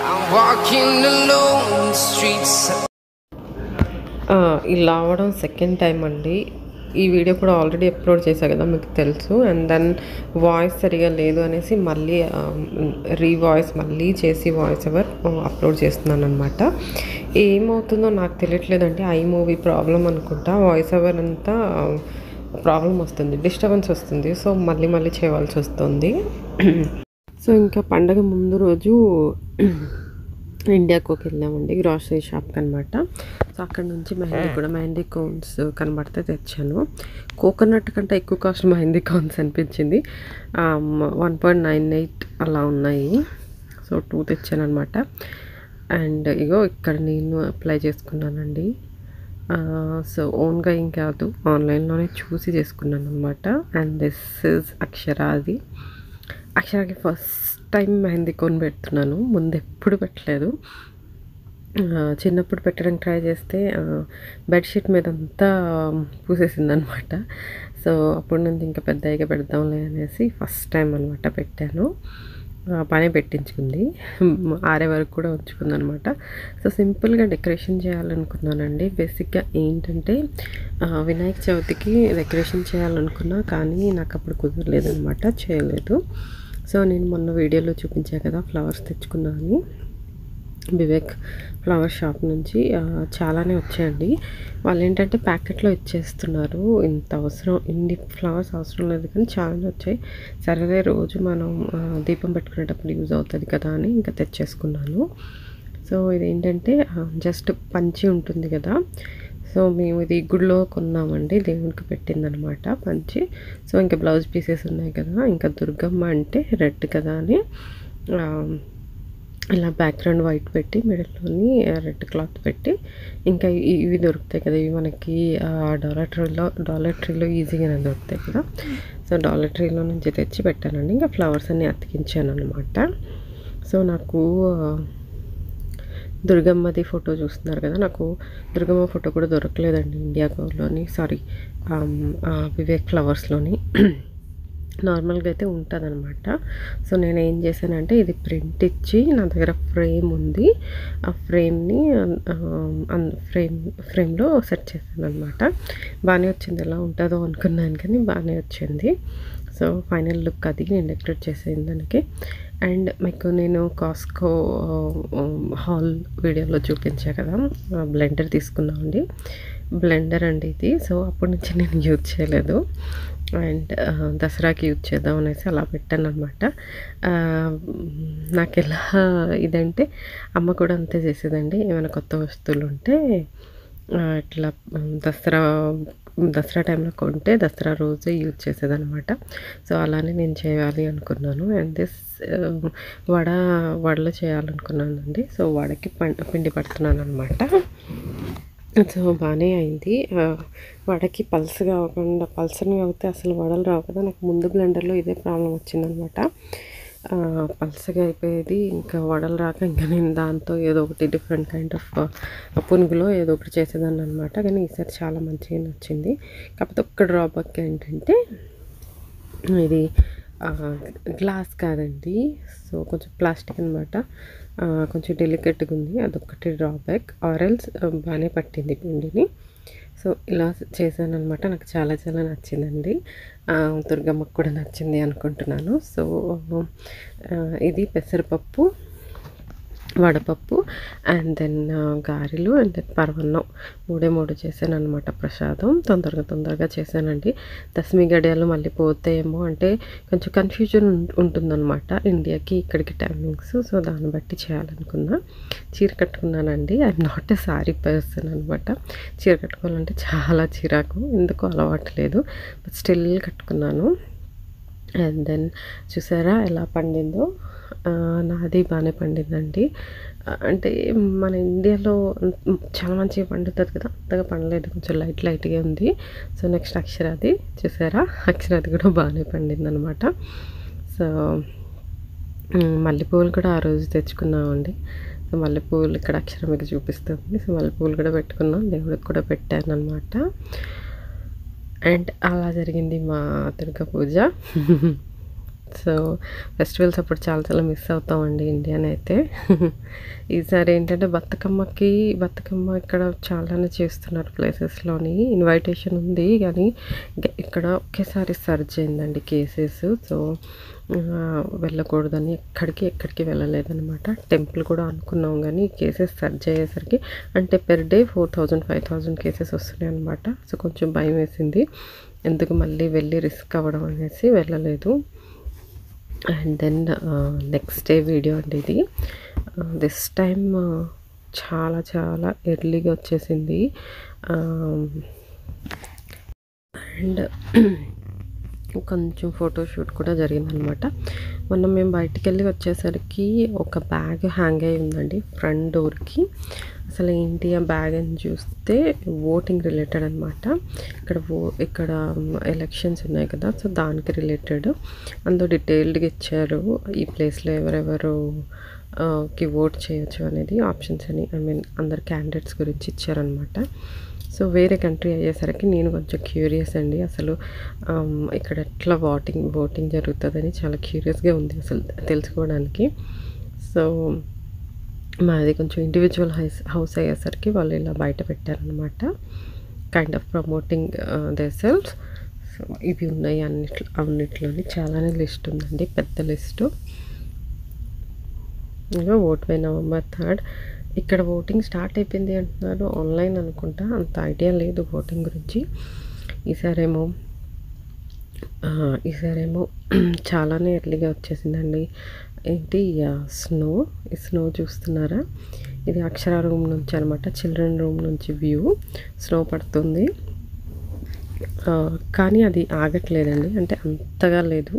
I'm walking alone, streets ఆ, ఇలా అవ్వడం సెకండ్ టైం అండి ఈ వీడియో కూడా ఆల్రెడీ అప్లోడ్ చేశా కదా మీకు తెలుసు అండ్ దెన్ వాయిస్ సరిగా లేదు అనేసి మళ్ళీ రీ వాయిస్ మళ్ళీ చేసి వాయిస్ ఎవర్ అప్లోడ్ చేస్తున్నాను అనమాట ఏమవుతుందో నాకు తెలియట్లేదంటే ఐ మూవీ ప్రాబ్లం అనుకుంటా వాయిస్ ఎవర్ అంతా ప్రాబ్లం వస్తుంది డిస్టర్బెన్స్ వస్తుంది సో మళ్ళీ మళ్ళీ చేయవలసి వస్తుంది సో ఇంకా పండగ ముందు రోజు ఇండియాకోకి వెళ్ళామండి గ్రాసరీ షాప్కి అనమాట సో అక్కడ నుంచి మెహందీ కూడా మెహందీ కోన్స్ కనబడితే తెచ్చాను కోకోనట్ కంటే ఎక్కువ కాస్ట్ మెహందీ కోన్స్ అనిపించింది వన్ పాయింట్ నైన్ ఎయిట్ అలా ఉన్నాయి సో టూ తెచ్చాను అనమాట అండ్ ఇగో ఇక్కడ నేను అప్లై చేసుకున్నానండి సో ఓన్గా ఏం కాదు ఆన్లైన్లోనే చూసి చేసుకున్నాను అనమాట అండ్ దిస్ ఇస్ అక్షరాది అక్షరాకి ఫస్ట్ టైం మెహందీ కొని పెడుతున్నాను ముందు ఎప్పుడు పెట్టలేదు ఆ, చిన్నప్పుడు పెట్టడానికి ట్రై చేస్తే ఆ, బెడ్షీట్ మీద అంతా పూసేసింది అనమాట సో అప్పటి నుంచి ఇంకా పెద్దగా పెడదాంలే అనేసి ఫస్ట్ టైం అనమాట పెట్టాను ఆ, పనే పెట్టించుకుంది ఆరే వరకు కూడా ఉంచుకుంది అనమాట సో సింపుల్గా డెకరేషన్ చేయాలనుకున్నానండి బేసిక్గా ఏంటంటే ఆ, వినాయక చవితికి డెకరేషన్ చేయాలనుకున్నా కానీ నాకు అప్పుడు కుదరలేదనమాట చేయలేదు సో నేను మొన్న వీడియోలో చూపించా కదా ఫ్లవర్స్ తెచ్చుకున్నాను వివేక్ ఫ్లవర్ షాప్ నుంచి ఆ, చాలానే వచ్చాయండి వాళ్ళు ఏంటంటే ప్యాకెట్లో ఇచ్చేస్తున్నారు ఇంత అవసరం ఇన్ని ఫ్లవర్స్ అవసరం లేదు కానీ చాలానే వచ్చాయి సరేలే రోజు మనం ఆ, దీపం పెట్టుకునేటప్పుడు యూజ్ అవుతుంది కదా అని ఇంకా తెచ్చేసుకున్నాను సో ఇదేంటంటే జస్ట్ పంచి ఉంటుంది కదా సో మేము ఇది గుడిలో కొన్నామండి దేవునికి పెట్టిందనమాట పంచి సో ఇంకా బ్లౌజ్ పీసెస్ ఉన్నాయి కదా ఇంకా దుర్గమ్మ అంటే రెడ్ కదా అని ఆ, ఇలా బ్యాక్గ్రౌండ్ వైట్ పెట్టి మిడిల్లోని రెడ్ క్లాత్ పెట్టి ఇంకా ఇ- ఇవి దొరుకుతాయి కదా ఇవి మనకి డాలర్ ట్రీలో డాలర్ ట్రీలో ఈజీగానే దొరుకుతాయి కదా సో డాలర్ ట్రీలో నుంచి తెచ్చి పెట్టానండి ఇంకా ఫ్లవర్స్ అన్ని అతికించాను అనమాట సో నాకు ఆ, దుర్గమ్మది ఫోటో చూస్తున్నారు కదా నాకు దుర్గమ్మ ఫోటో కూడా దొరకలేదండి ఇండియా గోలోని సారీ వివేక్ ఫ్లవర్స్లోని నార్మల్గా అయితే ఉంటుందన్నమాట సో నేను ఏం చేశానంటే ఇది ప్రింట్ ఇచ్చి నా దగ్గర ఫ్రేమ్ ఉంది ఆ ఫ్రేమ్ని ఫ్రేమ్ ఫ్రేమ్లో సెట్ చేశాను అనమాట బాగానే వచ్చింది ఎలా ఉంటుందో అనుకున్నాను కానీ బాగానే వచ్చింది సో ఫైనల్ లుక్ అది నేను డెకరేట్ చేసేది దానికి అండ్ మీకు నేను కాస్కో హాల్ వీడియోలో చూపించా కదా బ్లెండర్ తీసుకున్నామండి బ్లెండర్ అండి ఇది సో అప్పటి నుంచి నేను యూజ్ చేయలేదు అండ్ దసరాకి యూజ్ చేద్దాం అనేసి అలా పెట్టాను అనమాట నాకు ఎలా ఇదంటే అమ్మ కూడా అంతే చేసేదండి ఏమైనా కొత్త వస్తువులు ఉంటే ఆ, ఇట్లా ఉమ్, దసరా దసరా టైంలో కొంటే దసరా రోజే యూజ్ చేసేదనమాట సో అలానే నేను చేయాలి అనుకున్నాను అండ్ దిస్ వడ వడలో చేయాలనుకున్నానండి సో వడకి పం పిండి పడుతున్నాను అనమాట సో బాగానే అయింది ఆ, వడకి పల్స్ కాకుండా పల్సర్ని కాకపోతే అసలు వడలు రావు కదా నాకు ముందు బ్లెండర్లో ఇదే ప్రాబ్లం వచ్చిందనమాట ఆ, పల్సగా అయిపోయేది ఇంకా వడలు రాక ఇంకా నేను దాంతో ఏదో ఒకటి డిఫరెంట్ కైండ్ ఆఫ్ పునుగులో ఏదో ఒకటి చేసేదాన్ని అనమాట కానీ ఈసారి చాలా మంచిగా వచ్చింది కాకపోతే ఒక్క డ్రాబ్యాక్ ఏంటంటే ఇది ఆ, గ్లాస్ కాదండి సో కొంచెం ప్లాస్టిక్ అనమాట కొంచెం డెలికేట్గా ఉంది అదొక్కటి డ్రాబ్యాక్ ఆరెల్స్ బాగానే పట్టింది పిండిని సో ఇలా చేశాను అనమాట నాకు చాలా చాలా నచ్చిందండి ఆ, దుర్గమ్మకు కూడా నచ్చింది అనుకుంటున్నాను సో ఆ, ఇది పెసరపప్పు వడపప్పు అండ్ దెన్ గారెలు అండ్ దెన్ పరవన్నం మూడే మూడు చేశాను అనమాట ప్రసాదం తొందరగా తొందరగా చేశానండి దశమి గడియాలు మళ్ళీ పోతాయేమో అంటే కొంచెం కన్ఫ్యూజన్ ఉంటుందన్నమాట ఇండియాకి ఇక్కడికి టైమింగ్స్ సో దాన్ని బట్టి చేయాలనుకున్నా చీర కట్టుకున్నానండి I'm not a sari person అనమాట చీర కట్టుకోవాలంటే చాలా చిరాకు ఎందుకు అలవాటు లేదు బట్ స్టిల్ కట్టుకున్నాను అండ్ దెన్ చూసారా ఎలా పండిందో ఆ, నాది బాగానే పండిందండి ఆ, అంటే మన ఇండియాలో చాలా మంచిగా పండుతుంది కదా అంతగా పండలేదు కొంచెం లైట్ లైట్గా ఉంది సో నెక్స్ట్ అక్షరాది చూసారా అక్షరాది కూడా బాగానే పండింది అనమాట సో మ్, మల్లెపూలు కూడా ఆ రోజు తెచ్చుకున్నామండి సో మల్లెపూలు ఇక్కడ అక్షరం మీకు చూపిస్తుంది సో మల్లెపూలు కూడా పెట్టుకున్నాం దేవుడికి కూడా పెట్టాను అనమాట అండ్ అలా జరిగింది మా దుర్గా పూజ సో ఫెస్టివల్స్ అప్పుడు చాలా చాలా మిస్ అవుతామండి ఇండియాని అయితే ఈసారి ఏంటంటే బతుకమ్మకి బతుకమ్మ ఇక్కడ చాలానే చేస్తున్నారు ప్లేసెస్లోని ఇన్వైటేషన్ ఉంది కానీ ఇక- ఇక్కడ ఒకేసారి సర్జ్ అయిందండి కేసెస్ సో ఆ, వెళ్ళకూడదని ఎక్కడికి ఎక్కడికి వెళ్ళలేదన్నమాట టెంపుల్ కూడా అనుకున్నాం కానీ కేసెస్ సర్జ్ అయ్యేసరికి అంటే per day four thousand five thousand cases వస్తున్నాయి అనమాట సో కొంచెం భయం వేసింది ఎందుకు మళ్ళీ వెళ్ళి రిస్క్ అవ్వడం అనేసి వెళ్ళలేదు and then next day video అండి ఇది దిస్ టైమ్ చాలా చాలా ఎర్లీగా వచ్చేసింది అండ్ కొంచెం ఫోటోషూట్ కూడా జరిగిందనమాట మొన్న మేము బయటికి వెళ్ళి వచ్చేసరికి ఒక బ్యాగ్ హ్యాంగ్ అయి ఉందండి ఫ్రంట్ డోర్కి అసలు ఏంటి ఆ బ్యాగ్ అని చూస్తే ఓటింగ్ రిలేటెడ్ అనమాట ఇక్కడ ఓ ఇక్కడ ఎలక్షన్స్ ఉన్నాయి కదా సో దానికి రిలేటెడ్ అందులో డీటెయిల్డ్గా ఇచ్చారు ఈ ప్లేస్లో ఎవరెవరు ఆ, కి ఓట్ చేయొచ్చు అనేది ఆప్షన్స్ అని ఐ మీన్ అందరు క్యాండిడేట్స్ గురించి ఇచ్చారనమాట సో వేరే కంట్రీ అయ్యేసరికి నేను కొంచెం క్యూరియస్ అండి అసలు ఆమ్, ఇక్కడ ఎట్లా ఓటింగ్ ఓటింగ్ జరుగుతుందని చాలా క్యూరియస్గా ఉంది అసలు తెలుసుకోవడానికి సో మాది కొంచెం ఇండివిజువల్ హౌస్ హౌస్ అయ్యేసరికి వాళ్ళు ఇలా బయట పెట్టారనమాట kind of promoting they self so ఇవి ఉన్నాయి అన్నిట్లో అన్నిట్లోని చాలానే లిస్ట్ ఉందండి పెద్ద లిస్టు ఇంకా ఓట్ బై నవంబర్ థర్డ్ ఇక్కడ ఓటింగ్ స్టార్ట్ అయిపోయింది అంటున్నారు ఆన్లైన్ అనుకుంటా అంత ఐడియా లేదు ఓటింగ్ గురించి ఈసారేమో ఆ, ఈసారేమో చాలానే ఎర్లీగా వచ్చేసిందండి ఏంటి స్నో ఈ స్నో చూస్తున్నారా ఇది అక్షర రూమ్ నుంచి అనమాట చిల్డ్రన్ రూమ్ నుంచి వ్యూ స్నో పడుతుంది ఆ, కానీ అది ఆగట్లేదండి అంటే అంతగా లేదు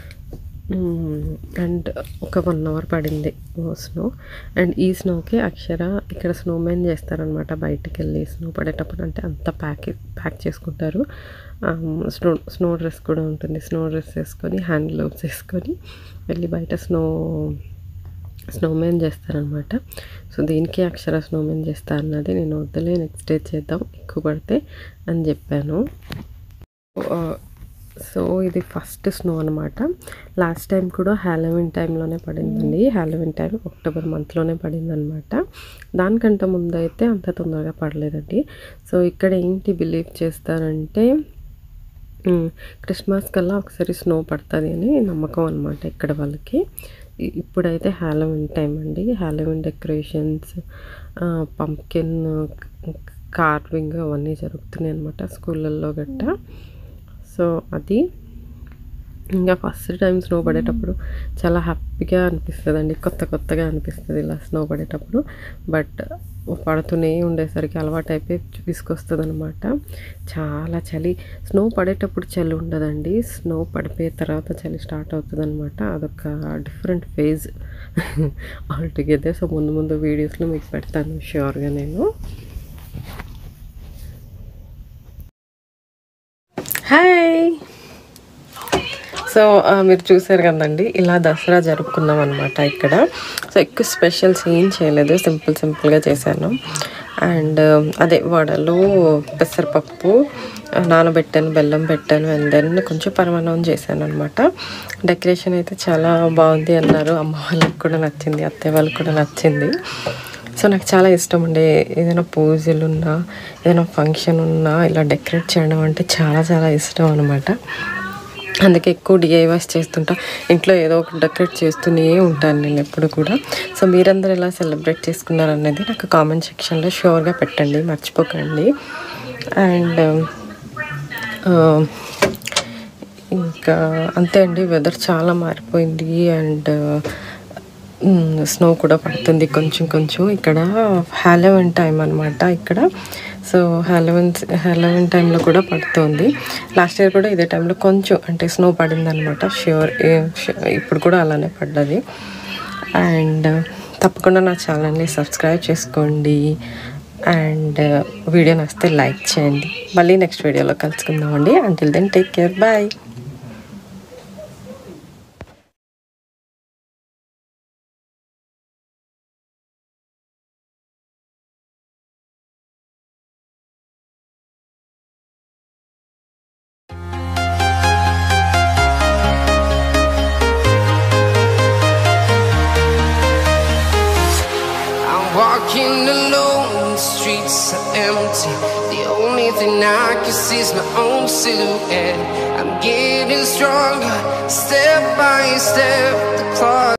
అండ్ ఒక వన్ అవర్ పడింది స్నో అండ్ ఈ స్నోకి అక్షర ఇక్కడ స్నోమెన్ చేస్తారనమాట బయటికి వెళ్ళి స్నో పడేటప్పుడు అంటే అంత ప్యాక్ ప్యాక్ చేసుకుంటారు స్నో స్నో డ్రెస్ కూడా ఉంటుంది స్నో డ్రెస్ వేసుకొని హ్యాండ్ గ్లౌస్ వేసుకొని వెళ్ళి బయట స్నో స్నోమెన్ చేస్తారనమాట సో దీనికి అక్షర స్నోమెన్ చేస్తా అన్నది నేను వద్దులే నెక్స్ట్ డే చేద్దాం ఎక్కువ పడితే అని చెప్పాను ఆ, సో ఇది ఫస్ట్ స్నో అనమాట లాస్ట్ టైం కూడా హ్యాలోవిన్ టైంలోనే పడిందండి హ్యాలోవిన్ టైం అక్టోబర్ మంత్లోనే పడింది అనమాట దానికంటే ముందు అయితే అంత తొందరగా పడలేదండి సో ఇక్కడ ఏంటి బిలీవ్ చేస్తారంటే ఉమ్, క్రిస్మస్ కల్లా ఒకసారి స్నో పడుతుంది అని నమ్మకం అనమాట ఇక్కడ వాళ్ళకి ఇ- ఇప్పుడైతే హ్యాలోవిన్ టైం అండి హ్యాలోవిన్ డెకరేషన్స్ పంకిన్ కార్వింగ్ అవన్నీ జరుగుతున్నాయి అనమాట స్కూళ్ళల్లో గట్ట సో అది ఇంకా ఫస్ట్ టైం స్నో పడేటప్పుడు చాలా హ్యాపీగా అనిపిస్తుంది అండి కొత్త కొత్తగా అనిపిస్తుంది ఇలా స్నో పడేటప్పుడు బట్ పడుతూనే ఉండేసరికి అలవాటు అయిపోయి విసుకొస్తుంది అనమాట చాలా చలి స్నో పడేటప్పుడు చలి ఉండదండి స్నో పడిపోయే తర్వాత చలి స్టార్ట్ అవుతుంది అనమాట అదొక different phase all together so ముందు ముందు వీడియోస్లో మీకు పెడతాను ష్యూర్గా నేను హాయ్ సో ఆ, మీరు చూసారు కదండి ఇలా దసరా జరుపుకున్నాం అనమాట ఇక్కడ సో ఎక్కువ స్పెషల్స్ ఏం చేయలేదు సింపుల్ సింపుల్గా చేశాను అండ్ అదే వడలు పెసరపప్పు ఆ, నానబెట్టాను బెల్లం పెట్టాను అండ్ దెన్ కొంచెం పరమాన్నం చేశాను అనమాట డెకరేషన్ అయితే చాలా బాగుంది అన్నారు అమ్మ వాళ్ళకి కూడా నచ్చింది అత్తయ్య వాళ్ళకి కూడా నచ్చింది సో నాకు చాలా ఇష్టం ఉండే ఏదైనా పూజలు ఉన్నా ఏదైనా ఫంక్షన్ ఉన్నా ఇలా డెకరేట్ చేయడం అంటే చాలా చాలా ఇష్టం అనమాట అందుకే ఎక్కువ డిఐవాస్ చేస్తుంటా ఇంట్లో ఏదో ఒక డెకరేట్ చేస్తూనే ఉంటాను నేను ఎప్పుడు కూడా సో మీరందరూ ఎలా సెలబ్రేట్ చేసుకున్నారు అనేది నాకు కామెంట్ సెక్షన్లో షూర్గా పెట్టండి మర్చిపోకండి అండ్ ఇంకా అంతే అండి వెదర్ చాలా మారిపోయింది అండ్ స్నో కూడా పడుతుంది కొంచెం కొంచెం ఇక్కడ హ్యాలోవిన్ టైం అనమాట ఇక్కడ సో హ్యాలోవిన్ హ్యాలోవిన్ టైంలో కూడా పడుతుంది లాస్ట్ ఇయర్ కూడా ఇదే టైంలో కొంచెం అంటే స్నో పడింది అనమాట ష్యూర్ ఇప్పుడు కూడా అలానే పడ్డది అండ్ తప్పకుండా నా ఛానల్ని సబ్స్క్రైబ్ చేసుకోండి అండ్ వీడియో నచ్చితే లైక్ చేయండి మళ్ళీ నెక్స్ట్ వీడియోలో కలుసుకుందామండి until then take care bye alone, the streets are empty. The only thing I can see is my own silhouette. I'm getting stronger, step by step. The clock.